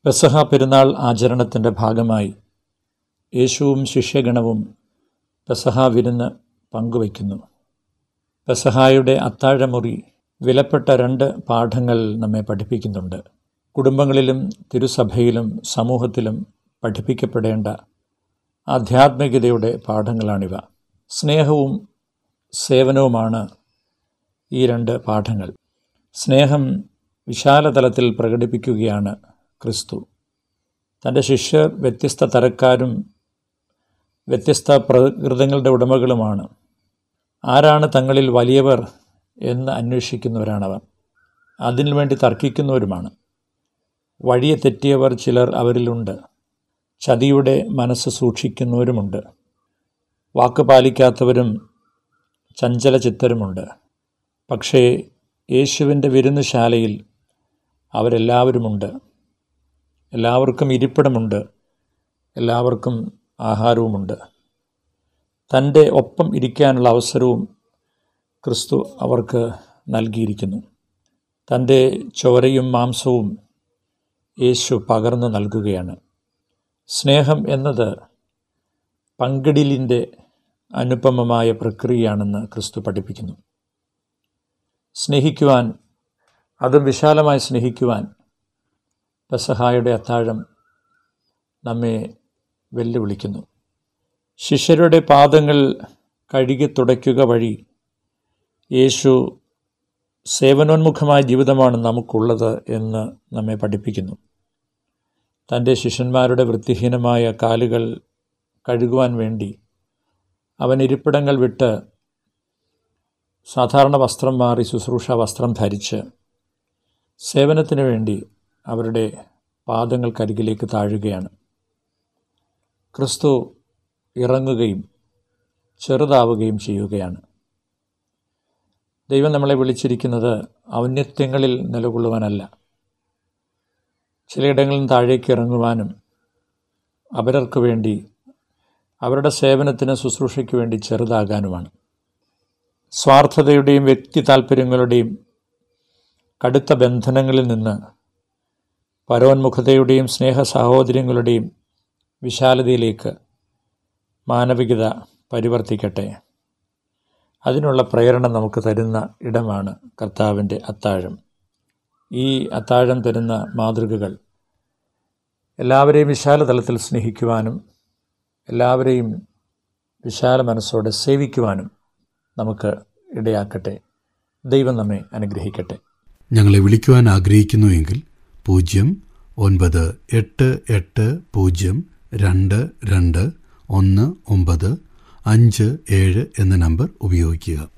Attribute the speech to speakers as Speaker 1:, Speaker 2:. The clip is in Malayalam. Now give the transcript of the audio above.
Speaker 1: പെസഹ പെരുന്നാൾ ആചരണത്തിൻ്റെ ഭാഗമായി യേശുവും ശിഷ്യഗണവും പെസഹ വിരുന്ന് പങ്കുവയ്ക്കുന്നു പെസഹായുടെ അത്താഴമുറി വിലപ്പെട്ട രണ്ട് പാഠങ്ങൾ നമ്മെ പഠിപ്പിക്കുന്നുണ്ട് കുടുംബങ്ങളിലും തിരുസഭയിലും സമൂഹത്തിലും പഠിപ്പിക്കപ്പെടേണ്ട ആധ്യാത്മികതയുടെ പാഠങ്ങളാണിവ സ്നേഹവും സേവനവുമാണ് ഈ രണ്ട് പാഠങ്ങൾ സ്നേഹം വിശാലതലത്തിൽ പ്രകടിപ്പിക്കുകയാണ് ക്രിസ്തു തൻ്റെ ശിഷ്യർ വ്യത്യസ്ത തരക്കാരും വ്യത്യസ്ത പ്രകൃതങ്ങളുടെ ഉടമകളുമാണ് ആരാണ് തങ്ങളിൽ വലിയവർ എന്ന് അന്വേഷിക്കുന്നവരാണവർ അതിനു വേണ്ടി തർക്കിക്കുന്നവരുമാണ് വഴിയെ തെറ്റിയവർ ചിലർ അവരിലുണ്ട് ചതിയുടെ മനസ്സ് സൂക്ഷിക്കുന്നവരുമുണ്ട് വാക്ക് പാലിക്കാത്തവരും ചഞ്ചല ചിത്തരുമുണ്ട് പക്ഷേ യേശുവിൻ്റെ വിരുന്നുശാലയിൽ അവരെല്ലാവരുമുണ്ട് എല്ലാവർക്കും ഇരിപ്പിടമുണ്ട് എല്ലാവർക്കും ആഹാരവുമുണ്ട് തൻ്റെ ഒപ്പം ഇരിക്കാനുള്ള അവസരവും ക്രിസ്തു അവർക്ക് നൽകിയിരിക്കുന്നു തൻ്റെ ചോരയും മാംസവും യേശു പകർന്നു നൽകുകയാണ് സ്നേഹം എന്നത് പങ്കിടിലിൻ്റെ അനുപമമായ പ്രക്രിയയാണെന്ന് ക്രിസ്തു പഠിപ്പിക്കുന്നു സ്നേഹിക്കുവാൻ അതും വിശാലമായി സ്നേഹിക്കുവാൻ പെസഹായുടെ അത്താഴം നമ്മെ വെല്ലുവിളിക്കുന്നു ശിഷ്യരുടെ പാദങ്ങൾ കഴുകി തുടയ്ക്കുക വഴി യേശു സേവനോന്മുഖമായ ജീവിതമാണ് നമുക്കുള്ളത് എന്ന് നമ്മെ പഠിപ്പിക്കുന്നു തൻ്റെ ശിഷ്യന്മാരുടെ വൃത്തിഹീനമായ കാലുകൾ കഴുകുവാൻ വേണ്ടി അവൻ ഇരിപ്പിടങ്ങൾ വിട്ട് സാധാരണ വസ്ത്രം മാറി ശുശ്രൂഷ വസ്ത്രം ധരിച്ച് സേവനത്തിന് വേണ്ടി അവരുടെ പാദങ്ങൾക്കരികിലേക്ക് താഴുകയാണ് ക്രിസ്തു ഇറങ്ങുകയും ചെറുതാവുകയും ചെയ്യുകയാണ് ദൈവം നമ്മളെ വിളിച്ചിരിക്കുന്നത് ഔന്നത്യങ്ങളിൽ നിലകൊള്ളുവാനല്ല ചിലയിടങ്ങളിൽ താഴേക്ക് ഇറങ്ങുവാനും അവരർക്ക് വേണ്ടി അവരുടെ സേവനത്തിന് ശുശ്രൂഷയ്ക്ക് വേണ്ടി ചെറുതാകാനുമാണ് സ്വാർത്ഥതയുടെയും വ്യക്തി താല്പര്യങ്ങളുടെയും കടുത്ത ബന്ധനങ്ങളിൽ നിന്ന് പരോന്മുഖതയുടെയും സ്നേഹ സഹോദര്യങ്ങളുടെയും വിശാലതയിലേക്ക് മാനവികത പരിവർത്തിക്കട്ടെ അതിനുള്ള പ്രേരണ നമുക്ക് തരുന്ന ഇടമാണ് കർത്താവിൻ്റെ അത്താഴം ഈ അത്താഴം തരുന്ന മാതൃകകൾ എല്ലാവരെയും വിശാല തലത്തിൽ സ്നേഹിക്കുവാനും എല്ലാവരെയും വിശാല മനസ്സോടെ സേവിക്കുവാനും നമുക്ക് ഇടയാക്കട്ടെ ദൈവം നമ്മെ അനുഗ്രഹിക്കട്ടെ
Speaker 2: ഞങ്ങളെ വിളിക്കുവാൻ ആഗ്രഹിക്കുന്നുവെങ്കിൽ പൂജ്യം ഒൻപത് എട്ട് എട്ട് പൂജ്യം രണ്ട് രണ്ട് ഒന്ന് ഒമ്പത് അഞ്ച് ഏഴ് എന്ന നമ്പർ ഉപയോഗിക്കുക